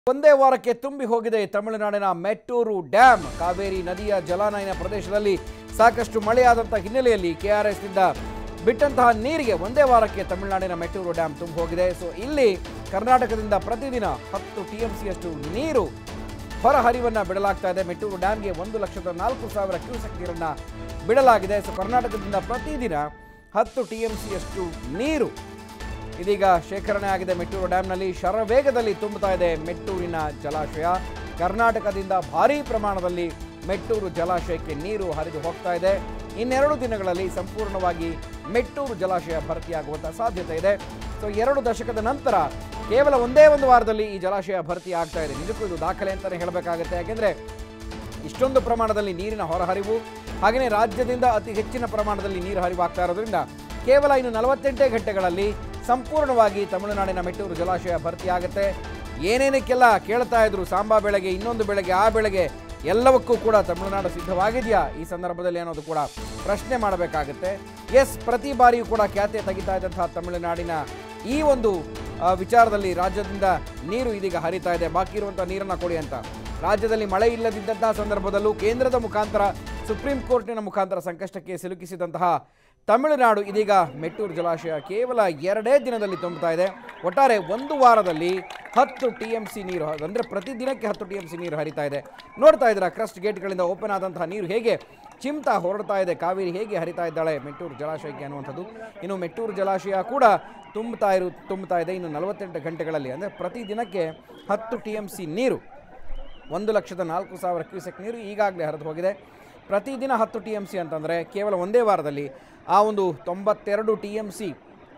ಒಂದೇ ವಾರಕ್ಕೆ ತುಂಬಿ ಹೋಗಿದೆ ತಮಿಳುನಾಡಿನ ಮೆಟ್ಟೂರು ಡ್ಯಾಮ್ ಕಾವೇರಿ ನದಿಯ ಜಲಾನಯನ ಪ್ರದೇಶದಲ್ಲಿ ಸಾಕಷ್ಟು ಮಳೆಯಾದಂಥ ಹಿನ್ನೆಲೆಯಲ್ಲಿ ಕೆಆರ್ಎಸ್ನಿಂದ ಬಿಟ್ಟಂತಹ ನೀರಿಗೆ ಒಂದೇ ವಾರಕ್ಕೆ ತಮಿಳುನಾಡಿನ ಮೆಟ್ಟೂರು ಡ್ಯಾಮ್ ತುಂಬಿ ಹೋಗಿದೆ ಸೊ ಇಲ್ಲಿ ಕರ್ನಾಟಕದಿಂದ ಪ್ರತಿದಿನ ಹತ್ತು ಟಿ ಎಂ ಸಿಯಷ್ಟು ನೀರು ಹೊರಹರಿವನ್ನು ಬಿಡಲಾಗ್ತಾ ಇದೆ ಮೆಟ್ಟೂರು ಡ್ಯಾಮ್ಗೆ ಒಂದು ಲಕ್ಷದ ನಾಲ್ಕು ಸಾವಿರ ಕ್ಯೂಸೆಕ್ ನೀರನ್ನು ಬಿಡಲಾಗಿದೆ ಸೊ ಕರ್ನಾಟಕದಿಂದ ಪ್ರತಿದಿನ ಹತ್ತು ಟಿ ಎಂ ಸಿಯಷ್ಟು ನೀರು ಇದೀಗ ಶೇಖರಣೆ ಆಗಿದೆ ಮೆಟ್ಟೂರು ಡ್ಯಾಂನಲ್ಲಿ ಶರವೇಗದಲ್ಲಿ ತುಂಬುತ್ತಾ ಇದೆ ಮೆಟ್ಟೂರಿನ ಜಲಾಶಯ ಕರ್ನಾಟಕದಿಂದ ಭಾರೀ ಪ್ರಮಾಣದಲ್ಲಿ ಮೆಟ್ಟೂರು ಜಲಾಶಯಕ್ಕೆ ನೀರು ಹರಿದು ಹೋಗ್ತಾ ಇದೆ ಇನ್ನೆರಡು ದಿನಗಳಲ್ಲಿ ಸಂಪೂರ್ಣವಾಗಿ ಮೆಟ್ಟೂರು ಜಲಾಶಯ ಭರ್ತಿಯಾಗುವಂಥ ಸಾಧ್ಯತೆ ಇದೆ ಸೊ ಎರಡು ದಶಕದ ನಂತರ ಕೇವಲ ಒಂದೇ ಒಂದು ವಾರದಲ್ಲಿ ಈ ಜಲಾಶಯ ಭರ್ತಿ ಆಗ್ತಾ ಇದೆ ನಿಜಕ್ಕೂ ಇದು ದಾಖಲೆ ಅಂತಲೇ ಹೇಳಬೇಕಾಗುತ್ತೆ ಯಾಕೆಂದರೆ ಇಷ್ಟೊಂದು ಪ್ರಮಾಣದಲ್ಲಿ ನೀರಿನ ಹೊರಹರಿವು ಹಾಗೆಯೇ ರಾಜ್ಯದಿಂದ ಅತಿ ಹೆಚ್ಚಿನ ಪ್ರಮಾಣದಲ್ಲಿ ನೀರು ಹರಿವಾಗ್ತಾ ಇರೋದ್ರಿಂದ ಕೇವಲ ಇನ್ನು ನಲವತ್ತೆಂಟೇ ಗಂಟೆಗಳಲ್ಲಿ ಸಂಪೂರ್ಣವಾಗಿ ತಮಿಳುನಾಡಿನ ಮೆಟ್ಟೂರು ಜಲಾಶಯ ಭರ್ತಿಯಾಗುತ್ತೆ ಏನೇನಕ್ಕೆಲ್ಲ ಕೇಳ್ತಾ ಇದ್ರು ಸಾಂಬಾ ಬೆಳೆಗೆ ಇನ್ನೊಂದು ಬೆಳೆಗೆ ಆ ಬೆಳೆಗೆ ಎಲ್ಲವಕ್ಕೂ ಕೂಡ ತಮಿಳುನಾಡು ಸಿದ್ಧವಾಗಿದೆಯಾ ಈ ಸಂದರ್ಭದಲ್ಲಿ ಅನ್ನೋದು ಕೂಡ ಪ್ರಶ್ನೆ ಮಾಡಬೇಕಾಗುತ್ತೆ ಎಸ್ ಪ್ರತಿ ಬಾರಿಯೂ ಕೂಡ ಖ್ಯಾತೆ ತೆಗಿತಾ ಇದ್ದಂತಹ ತಮಿಳುನಾಡಿನ ಈ ಒಂದು ಆ, ವಿಚಾರದಲ್ಲಿ ರಾಜ್ಯದಿಂದ ನೀರು ಇದೀಗ ಹರಿತಾ ಇದೆ ಬಾಕಿ ಇರುವಂಥ ನೀರನ್ನು ಕೊಡಿ ಅಂತ ರಾಜ್ಯದಲ್ಲಿ ಮಳೆ ಇಲ್ಲದಿದ್ದಂತಹ ಸಂದರ್ಭದಲ್ಲೂ ಕೇಂದ್ರದ ಮುಖಾಂತರ ಸುಪ್ರೀಂ ಕೋರ್ಟಿನ ಮುಖಾಂತರ ಸಂಕಷ್ಟಕ್ಕೆ ಸಿಲುಕಿಸಿದಂತಹ ತಮಿಳುನಾಡು ಇದೀಗ ಮೆಟ್ಟೂರು ಜಲಾಶಯ ಕೇವಲ ಎರಡೇ ದಿನದಲ್ಲಿ ತುಂಬುತ್ತಾ ಇದೆ ಒಟ್ಟಾರೆ ಒಂದು ವಾರದಲ್ಲಿ ಹತ್ತು ಟಿ ಎಂ ಸಿ ನೀರು ಅಂದರೆ ಪ್ರತಿದಿನಕ್ಕೆ ಹತ್ತು ಟಿ ಎಂ ಸಿ ನೀರು ಹರಿತಾ ಇದೆ ನೋಡ್ತಾ ಇದ್ದೀರಾ ಕ್ರಸ್ಟ್ ಗೇಟ್ಗಳಿಂದ ಓಪನ್ ಆದಂತಹ ನೀರು ಹೇಗೆ ಚಿಮ್ತಾ ಹೊರಡ್ತಾ ಇದೆ ಕಾವೇರಿ ಹೇಗೆ ಹರಿತಾ ಇದ್ದಾಳೆ ಮೆಟ್ಟೂರು ಜಲಾಶಯಕ್ಕೆ ಅನ್ನುವಂಥದ್ದು ಇನ್ನು ಮೆಟ್ಟೂರು ಜಲಾಶಯ ಕೂಡ ತುಂಬುತ್ತಾ ಇರು ತುಂಬುತ್ತಾ ಇದೆ ಇನ್ನು ನಲವತ್ತೆಂಟು ಗಂಟೆಗಳಲ್ಲಿ ಅಂದರೆ ಪ್ರತಿದಿನಕ್ಕೆ ಹತ್ತು ಟಿ ಎಂ ಸಿ ನೀರು ಒಂದು ಲಕ್ಷದ ನಾಲ್ಕು ಸಾವಿರ ಕ್ಯೂಸೆಕ್ ನೀರು ಈಗಾಗಲೇ ಹರಿದು ಹೋಗಿದೆ ಪ್ರತಿದಿನ ಹತ್ತು ಟಿ ಎಮ್ ಸಿ ಅಂತಂದರೆ ಕೇವಲ ಒಂದೇ ವಾರದಲ್ಲಿ ಆ ಒಂದು ತೊಂಬತ್ತೆರಡು ಟಿ ಎಮ್ ಸಿ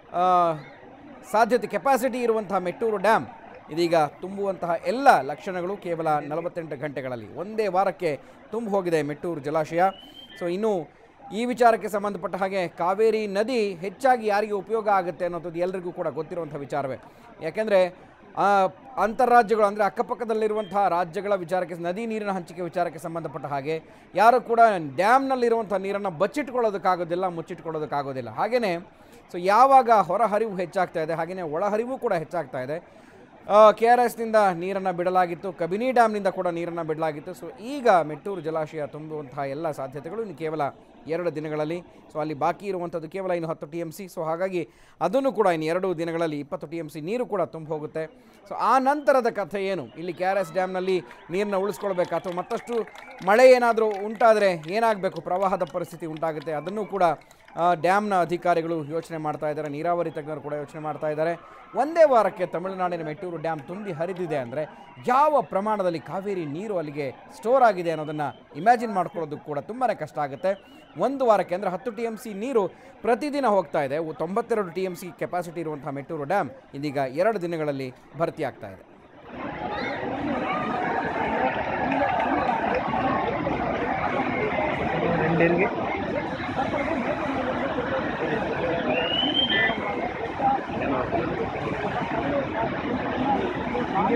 ಸಾಧ್ಯತೆ ಕೆಪಾಸಿಟಿ ಇರುವಂತಹ ಮೆಟ್ಟೂರು ಡ್ಯಾಮ್ ಇದೀಗ ತುಂಬುವಂತಹ ಎಲ್ಲ ಲಕ್ಷಣಗಳು ಕೇವಲ ನಲವತ್ತೆಂಟು ಗಂಟೆಗಳಲ್ಲಿ ಒಂದೇ ವಾರಕ್ಕೆ ತುಂಬಿ ಹೋಗಿದೆ ಮೆಟ್ಟೂರು ಜಲಾಶಯ ಸೊ ಇನ್ನು ಈ ವಿಚಾರಕ್ಕೆ ಸಂಬಂಧಪಟ್ಟ ಹಾಗೆ ಕಾವೇರಿ ನದಿ ಹೆಚ್ಚಾಗಿ ಯಾರಿಗೆ ಉಪಯೋಗ ಆಗುತ್ತೆ ಅನ್ನೋದು ಎಲ್ಲರಿಗೂ ಕೂಡ ಗೊತ್ತಿರುವಂಥ ವಿಚಾರವೇ ಯಾಕೆಂದರೆ ಅಂತಾರಾಜ್ಯಗಳು ಅಂದರೆ ಅಕ್ಕಪಕ್ಕದಲ್ಲಿರುವಂತಹ ರಾಜ್ಯಗಳ ವಿಚಾರಕ್ಕೆ ನದಿ ನೀರಿನ ಹಂಚಿಕೆ ವಿಚಾರಕ್ಕೆ ಸಂಬಂಧಪಟ್ಟ ಹಾಗೆ ಯಾರು ಕೂಡ ಡ್ಯಾಮ್ನಲ್ಲಿರುವಂಥ ನೀರನ್ನು ಬಚ್ಚಿಟ್ಕೊಳ್ಳೋದಕ್ಕಾಗೋದಿಲ್ಲ ಮುಚ್ಚಿಟ್ಕೊಳ್ಳೋದಕ್ಕಾಗೋದಿಲ್ಲ ಹಾಗೆಯೇ ಸೊ ಯಾವಾಗ ಹೊರಹರಿವು ಹೆಚ್ಚಾಗ್ತಾ ಇದೆ ಹಾಗೆಯೇ ಒಳಹರಿವು ಕೂಡ ಹೆಚ್ಚಾಗ್ತಾ ಇದೆ ಕೆ ಆರ್ ಎಸ್ನಿಂದ ನೀರನ್ನು ಬಿಡಲಾಗಿತ್ತು ಕಬಿನಿ ಡ್ಯಾಮ್ನಿಂದ ಕೂಡ ನೀರನ್ನು ಬಿಡಲಾಗಿತ್ತು ಸೊ ಈಗ ಮೆಟ್ಟೂರು ಜಲಾಶಯ ತುಂಬುವಂತಹ ಎಲ್ಲ ಸಾಧ್ಯತೆಗಳು ಇನ್ನು ಕೇವಲ ಎರಡು ದಿನಗಳಲ್ಲಿ ಸೊ ಅಲ್ಲಿ ಬಾಕಿ ಇರುವಂಥದ್ದು ಕೇವಲ ಇನ್ನು ಹತ್ತು ಟಿ ಎಮ್ ಸಿ ಸೊ ಹಾಗಾಗಿ ಅದನ್ನು ಕೂಡ ಇನ್ನು ಎರಡು ದಿನಗಳಲ್ಲಿ ಇಪ್ಪತ್ತು ಟಿ ಎಮ್ ಸಿ ನೀರು ಕೂಡ ತುಂಬ ಹೋಗುತ್ತೆ ಸೊ ಆ ನಂತರದ ಕಥೆ ಏನು ಇಲ್ಲಿ ಕೆ ಆರ್ ಎಸ್ ಡ್ಯಾಮ್ನಲ್ಲಿ ನೀರನ್ನ ಉಳಿಸ್ಕೊಳ್ಬೇಕಾ ಅಥವಾ ಮತ್ತಷ್ಟು ಮಳೆ ಏನಾದರೂ ಉಂಟಾದರೆ ಏನಾಗಬೇಕು ಪ್ರವಾಹದ ಪರಿಸ್ಥಿತಿ ಉಂಟಾಗುತ್ತೆ ಅದನ್ನು ಕೂಡ ಆ, ಡ್ಯಾಮ್ನ ಅಧಿಕಾರಿಗಳು ಯೋಚನೆ ಮಾಡ್ತಾ ಇದ್ದಾರೆ ನೀರಾವರಿ ತಜ್ಞರು ಕೂಡ ಯೋಚನೆ ಮಾಡ್ತಾ ಇದ್ದಾರೆ ಒಂದೇ ವಾರಕ್ಕೆ ತಮಿಳುನಾಡಿನ ಮೆಟ್ಟೂರು ಡ್ಯಾಮ್ ತುಂಬಿ ಹರಿದಿದೆ ಅಂದರೆ ಯಾವ ಪ್ರಮಾಣದಲ್ಲಿ ಕಾವೇರಿ ನೀರು ಅಲ್ಲಿಗೆ ಸ್ಟೋರ್ ಆಗಿದೆ ಅನ್ನೋದನ್ನು ಇಮ್ಯಾಜಿನ್ ಮಾಡ್ಕೊಳ್ಳೋದಕ್ಕೆ ಕೂಡ ತುಂಬಾ ಕಷ್ಟ ಆಗುತ್ತೆ ಒಂದು ವಾರಕ್ಕೆ ಅಂದರೆ ಹತ್ತು ಟಿ ಎಮ್ ಸಿ ನೀರು ಪ್ರತಿದಿನ ಹೋಗ್ತಾ ಇದೆ ಉ- ತೊಂಬತ್ತೆರಡು ಟಿ ಎಮ್ ಸಿ ಕೆಪಾಸಿಟಿ ಇರುವಂಥ ಮೆಟ್ಟೂರು ಡ್ಯಾಮ್ ಇದೀಗ ಎರಡು ದಿನಗಳಲ್ಲಿ ಭರ್ತಿ ಆಗ್ತಾ ಇದೆ ரெண்டு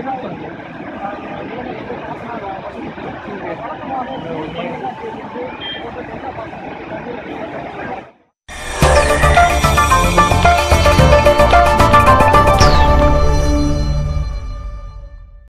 இருக்கு